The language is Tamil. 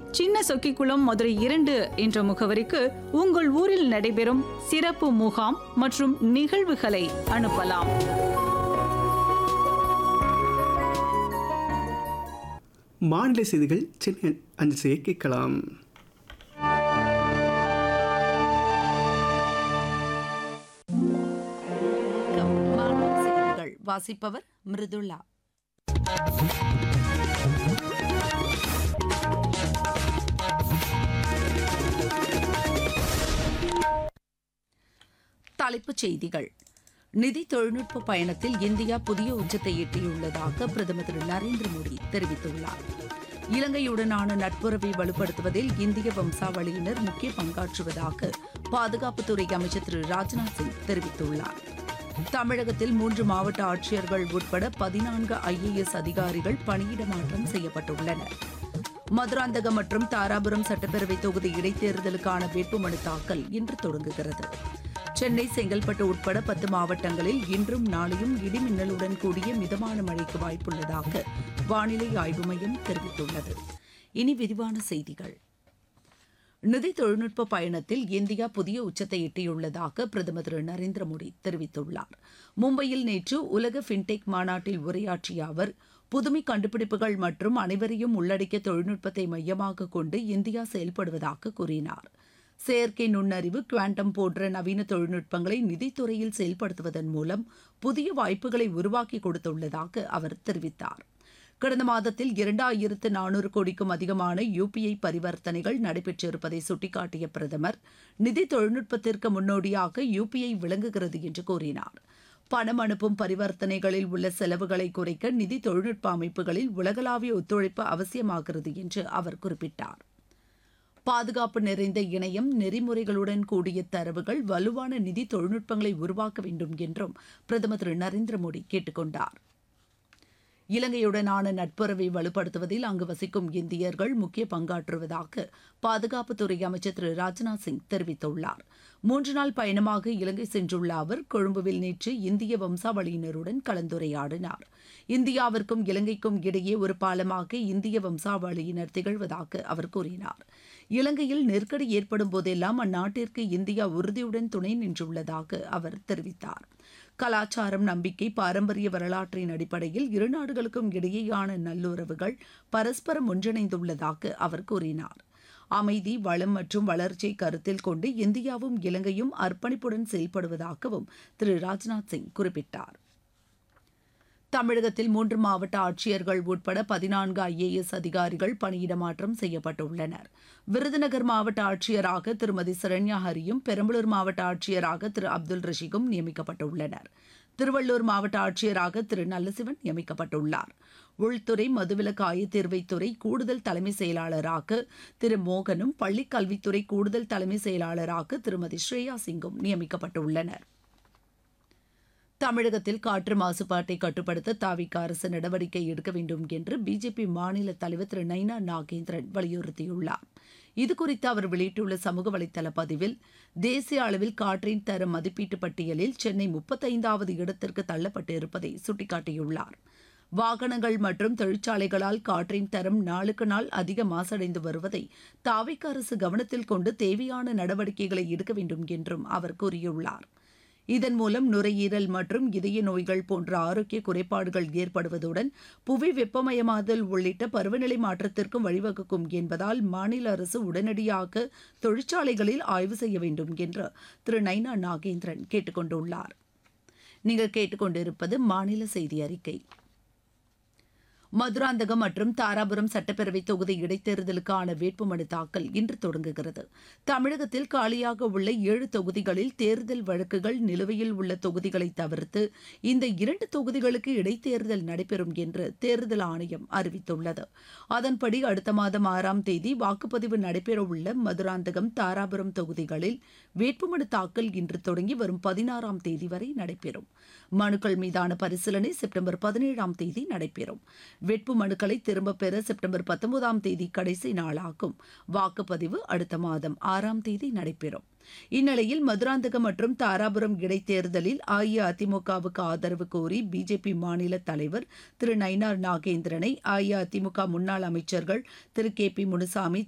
சின்ன சொக்கிக்குளம் மதுரை இரண்டு என்ற முகவரிக்கு உங்கள் ஊரில் நடைபெறும் சிறப்பு முகாம் மற்றும் நிகழ்வுகளை அனுப்பலாம் மாநில செய்திகள் சென்னை அஞ்சல் செய்ய கேட்கலாம் மாநில செய்திகள் வாசிப்பவர் மிருதுளா தலைப்புச் செய்திகள் நிதி தொழில்நுட்ப பயணத்தில் இந்தியா புதிய உச்சத்தை எட்டியுள்ளதாக பிரதமர் திரு நரேந்திர மோடி தெரிவித்துள்ளார் இலங்கையுடனான நட்புறவை வலுப்படுத்துவதில் இந்திய வம்சாவளியினர் முக்கிய பங்காற்றுவதாக பாதுகாப்புத்துறை அமைச்சர் திரு ராஜ்நாத் சிங் தெரிவித்துள்ளார் தமிழகத்தில் மூன்று மாவட்ட ஆட்சியர்கள் உட்பட பதினான்கு ஐஏஎஸ் அதிகாரிகள் பணியிட மாற்றம் செய்யப்பட்டுள்ளனர் மதுராந்தகம் மற்றும் தாராபுரம் சட்டப்பேரவை தொகுதி இடைத்தேர்தலுக்கான வேட்புமனு தாக்கல் இன்று தொடங்குகிறது சென்னை செங்கல்பட்டு உட்பட பத்து மாவட்டங்களில் இன்றும் நாளையும் இடிமின்னலுடன் கூடிய மிதமான மழைக்கு வாய்ப்புள்ளதாக வானிலை ஆய்வு மையம் தெரிவித்துள்ளது இனி விரிவான செய்திகள் நிதி தொழில்நுட்ப பயணத்தில் இந்தியா புதிய உச்சத்தை எட்டியுள்ளதாக பிரதமர் திரு நரேந்திர மோடி தெரிவித்துள்ளார் மும்பையில் நேற்று உலக ஃபின்டெக் மாநாட்டில் உரையாற்றிய அவர் புதுமை கண்டுபிடிப்புகள் மற்றும் அனைவரையும் உள்ளடக்கிய தொழில்நுட்பத்தை மையமாக கொண்டு இந்தியா செயல்படுவதாக கூறினார் செயற்கை நுண்ணறிவு குவாண்டம் போன்ற நவீன தொழில்நுட்பங்களை நிதித்துறையில் செயல்படுத்துவதன் மூலம் புதிய வாய்ப்புகளை உருவாக்கி கொடுத்துள்ளதாக அவர் தெரிவித்தார் கடந்த மாதத்தில் இரண்டாயிரத்து நானூறு கோடிக்கும் அதிகமான யுபிஐ பரிவர்த்தனைகள் நடைபெற்றிருப்பதை சுட்டிக்காட்டிய பிரதமர் நிதி தொழில்நுட்பத்திற்கு முன்னோடியாக யுபிஐ விளங்குகிறது என்று கூறினார் பணம் அனுப்பும் பரிவர்த்தனைகளில் உள்ள செலவுகளை குறைக்க நிதி தொழில்நுட்ப அமைப்புகளில் உலகளாவிய ஒத்துழைப்பு அவசியமாகிறது என்று அவர் குறிப்பிட்டார் பாதுகாப்பு நிறைந்த இணையம் நெறிமுறைகளுடன் கூடிய தரவுகள் வலுவான நிதி தொழில்நுட்பங்களை உருவாக்க வேண்டும் என்றும் பிரதமர் திரு நரேந்திர மோடி கேட்டுக் கொண்டார் இலங்கையுடனான நட்புறவை வலுப்படுத்துவதில் அங்கு வசிக்கும் இந்தியர்கள் முக்கிய பங்காற்றுவதாக பாதுகாப்புத்துறை அமைச்சர் திரு ராஜ்நாத் சிங் தெரிவித்துள்ளார் மூன்று நாள் பயணமாக இலங்கை சென்றுள்ள அவர் கொழும்புவில் நேற்று இந்திய வம்சாவளியினருடன் கலந்துரையாடினார் இந்தியாவிற்கும் இலங்கைக்கும் இடையே ஒரு பாலமாக இந்திய வம்சாவளியினர் திகழ்வதாக அவர் கூறினார் இலங்கையில் நெருக்கடி ஏற்படும் போதெல்லாம் அந்நாட்டிற்கு இந்தியா உறுதியுடன் துணை நின்றுள்ளதாக அவர் தெரிவித்தார் கலாச்சாரம் நம்பிக்கை பாரம்பரிய வரலாற்றின் அடிப்படையில் இரு நாடுகளுக்கும் இடையேயான நல்லுறவுகள் பரஸ்பரம் ஒன்றிணைந்துள்ளதாக அவர் கூறினார் அமைதி வளம் மற்றும் வளர்ச்சியை கருத்தில் கொண்டு இந்தியாவும் இலங்கையும் அர்ப்பணிப்புடன் செயல்படுவதாகவும் திரு ராஜ்நாத் சிங் குறிப்பிட்டார் தமிழகத்தில் மூன்று மாவட்ட ஆட்சியர்கள் உட்பட பதினான்கு ஐஏஎஸ் அதிகாரிகள் பணியிட மாற்றம் செய்யப்பட்டுள்ளனர் விருதுநகர் மாவட்ட ஆட்சியராக திருமதி சரண்யா ஹரியும் பெரம்பலூர் மாவட்ட ஆட்சியராக திரு அப்துல் ரஷீகும் நியமிக்கப்பட்டுள்ளனர் திருவள்ளூர் மாவட்ட ஆட்சியராக திரு நல்லசிவன் நியமிக்கப்பட்டுள்ளார் உள்துறை மதுவிலக்கு ஆயத்தீர்வைத்துறை கூடுதல் தலைமை செயலாளராக திரு மோகனும் பள்ளிக் கல்வித்துறை கூடுதல் தலைமை செயலாளராக திருமதி ஸ்ரேயா சிங்கும் நியமிக்கப்பட்டுள்ளனர் தமிழகத்தில் காற்று மாசுபாட்டை கட்டுப்படுத்த தாவிக அரசு நடவடிக்கை எடுக்க வேண்டும் என்று பிஜேபி மாநில தலைவர் திரு நைனா நாகேந்திரன் வலியுறுத்தியுள்ளார் இதுகுறித்து அவர் வெளியிட்டுள்ள சமூக வலைதள பதிவில் தேசிய அளவில் காற்றின் தர மதிப்பீட்டு பட்டியலில் சென்னை முப்பத்தைந்தாவது இடத்திற்கு தள்ளப்பட்டு இருப்பதை சுட்டிக்காட்டியுள்ளார் வாகனங்கள் மற்றும் தொழிற்சாலைகளால் காற்றின் தரம் நாளுக்கு நாள் அதிக மாசடைந்து வருவதை தாவிக அரசு கவனத்தில் கொண்டு தேவையான நடவடிக்கைகளை எடுக்க வேண்டும் என்றும் அவர் கூறியுள்ளார் இதன் மூலம் நுரையீரல் மற்றும் இதய நோய்கள் போன்ற ஆரோக்கிய குறைபாடுகள் ஏற்படுவதுடன் புவி வெப்பமயமாதல் உள்ளிட்ட பருவநிலை மாற்றத்திற்கும் வழிவகுக்கும் என்பதால் மாநில அரசு உடனடியாக தொழிற்சாலைகளில் ஆய்வு செய்ய வேண்டும் என்று திரு நைனா நாகேந்திரன் கேட்டுக்கொண்டுள்ளார் நீங்கள் கேட்டுக்கொண்டிருப்பது மாநில செய்தி அறிக்கை மதுராந்தகம் மற்றும் தாராபுரம் சட்டப்பேரவை தொகுதி இடைத்தேர்தலுக்கான வேட்புமனு தாக்கல் இன்று தொடங்குகிறது தமிழகத்தில் காலியாக உள்ள ஏழு தொகுதிகளில் தேர்தல் வழக்குகள் நிலுவையில் உள்ள தொகுதிகளை தவிர்த்து இந்த இரண்டு தொகுதிகளுக்கு இடைத்தேர்தல் நடைபெறும் என்று தேர்தல் ஆணையம் அறிவித்துள்ளது அதன்படி அடுத்த மாதம் ஆறாம் தேதி வாக்குப்பதிவு நடைபெறவுள்ள மதுராந்தகம் தாராபுரம் தொகுதிகளில் வேட்புமனு தாக்கல் இன்று தொடங்கி வரும் பதினாறாம் தேதி வரை நடைபெறும் மனுக்கள் மீதான பரிசீலனை செப்டம்பர் பதினேழாம் தேதி நடைபெறும் வேட்பு மனுக்களை திரும்பப் பெற செப்டம்பர் பத்தொன்பதாம் தேதி கடைசி நாளாகும் வாக்குப்பதிவு அடுத்த மாதம் ஆறாம் தேதி நடைபெறும் இந்நிலையில் மதுராந்தகம் மற்றும் தாராபுரம் இடைத்தேர்தலில் அஇஅதிமுகவுக்கு ஆதரவு கோரி பிஜேபி மாநில தலைவர் திரு நயினார் நாகேந்திரனை அஇஅதிமுக முன்னாள் அமைச்சர்கள் திரு கே பி முனுசாமி